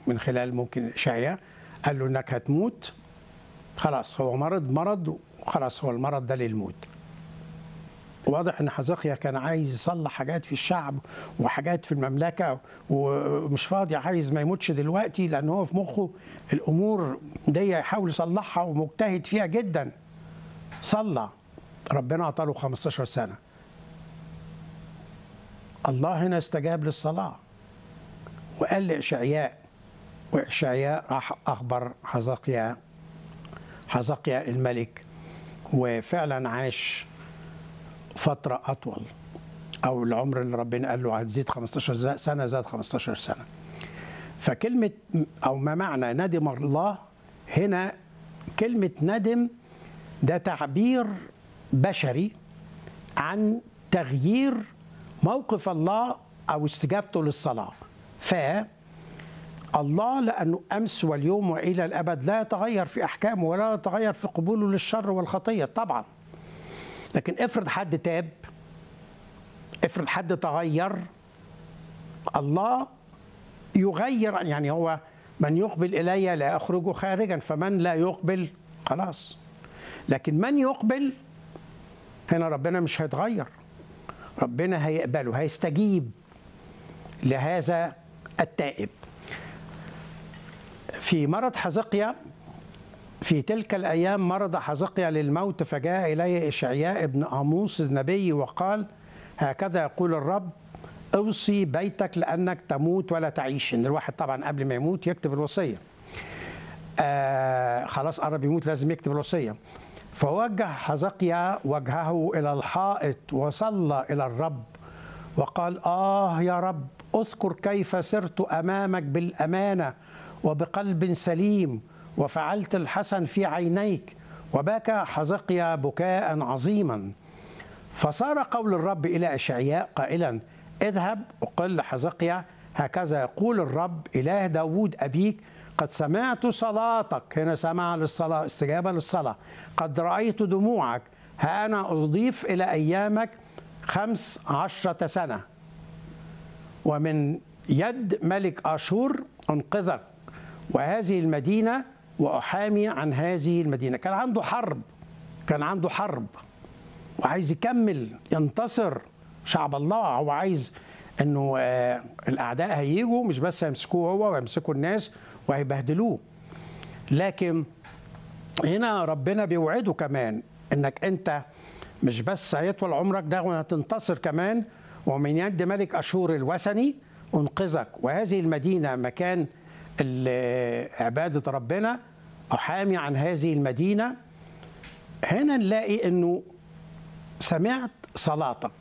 من خلال ممكن إشعياء قال له إنك هتموت خلاص هو مرض مرض وخلاص هو المرض ده للموت واضح ان حزقيا كان عايز يصلح حاجات في الشعب وحاجات في المملكه ومش فاضي عايز ما يموتش دلوقتي لان هو في مخه الامور دي يحاول يصلحها ومجتهد فيها جدا صلى ربنا اعطاله 15 سنه الله هنا استجاب للصلاه وقال لاشعياء واشعياء راح اخبر حزقيا حزقيا الملك وفعلا عاش فترة أطول أو العمر اللي ربنا قال له هتزيد 15 سنة زاد 15 سنة فكلمة أو ما معنى ندم الله هنا كلمة ندم ده تعبير بشري عن تغيير موقف الله أو استجابته للصلاة ف الله لأنه أمس واليوم وإلى الأبد لا يتغير في أحكامه ولا يتغير في قبوله للشر والخطية طبعاً لكن افرض حد تاب افرض حد تغير الله يغير يعني هو من يقبل الي لا اخرجه خارجا فمن لا يقبل خلاص لكن من يقبل هنا ربنا مش هيتغير ربنا هيقبله هيستجيب لهذا التائب في مرض حزقيا في تلك الأيام مرض حزقيا للموت فجاء إليه إشعياء ابن آموس النبي وقال هكذا يقول الرب اوصي بيتك لأنك تموت ولا تعيش إن الواحد طبعا قبل ما يموت يكتب الوصية آه خلاص قرب يموت لازم يكتب الوصية فوجه حزقيا وجهه إلى الحائط وصلى إلى الرب وقال آه يا رب اذكر كيف سرت أمامك بالأمانة وبقلب سليم وفعلت الحسن في عينيك وبكى حزقيا بكاء عظيما فصار قول الرب الى اشعياء قائلا اذهب وقل لحزقيا هكذا يقول الرب اله داوود ابيك قد سمعت صلاتك هنا سمع للصلاه استجابه للصلاه قد رايت دموعك ها انا اضيف الى ايامك خمس عشره سنه ومن يد ملك اشور انقذك وهذه المدينه واحامي عن هذه المدينه كان عنده حرب كان عنده حرب وعايز يكمل ينتصر شعب الله هو عايز انه آه الاعداء هيجوا مش بس هيمسكوه هو ويمسكوا الناس وهيبهدلوه لكن هنا ربنا بيوعده كمان انك انت مش بس هيطول عمرك ده وهتنتصر كمان ومن يد ملك اشور الوثني انقذك وهذه المدينه مكان عباده ربنا أحامي عن هذه المدينة هنا نلاقي أنه سمعت صلاتك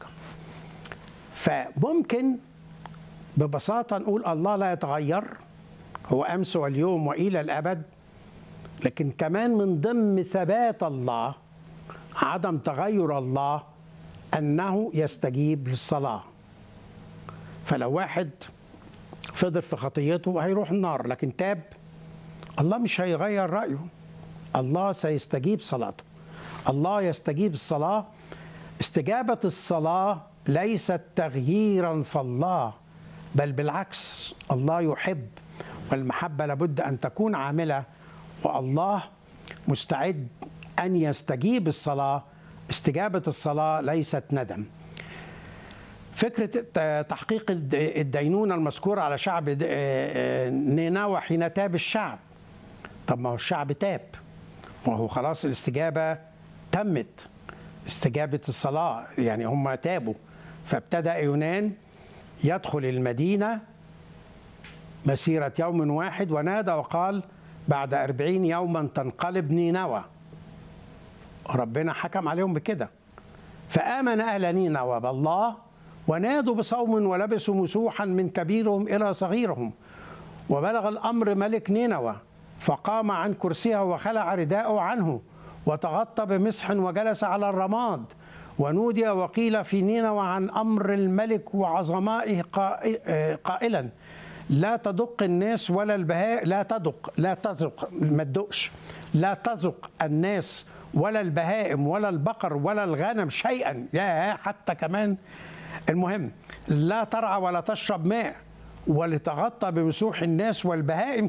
فممكن ببساطة نقول الله لا يتغير هو أمس واليوم وإلى الأبد لكن كمان من ضمن ثبات الله عدم تغير الله أنه يستجيب للصلاة فلو واحد فضل في خطيته هيروح النار لكن تاب الله مش هيغير رأيه الله سيستجيب صلاته الله يستجيب الصلاة استجابة الصلاة ليست تغييرا فالله بل بالعكس الله يحب والمحبة لابد أن تكون عاملة والله مستعد أن يستجيب الصلاة استجابة الصلاة ليست ندم فكرة تحقيق الدينونة المذكورة على شعب نينوى حين تاب الشعب طب ما هو الشعب تاب وهو خلاص الاستجابة تمت استجابة الصلاة يعني هم تابوا فابتدأ يونان يدخل المدينة مسيرة يوم واحد ونادى وقال بعد أربعين يوما تنقلب نينوى ربنا حكم عليهم بكده فآمن أهل نينوى بالله ونادوا بصوم ولبسوا مسوحا من كبيرهم إلى صغيرهم وبلغ الأمر ملك نينوى فقام عن كرسيه وخلع رداءه عنه وتغطى بمسح وجلس على الرماد ونودي وقيل في نينوى عن أمر الملك وعظمائه قائلا لا تدق الناس ولا البهاء لا تدق لا تذق ما تدقش لا تذق الناس ولا البهائم ولا البقر ولا الغنم شيئا يا حتى كمان المهم لا ترعى ولا تشرب ماء ولتغطى بمسوح الناس والبهائم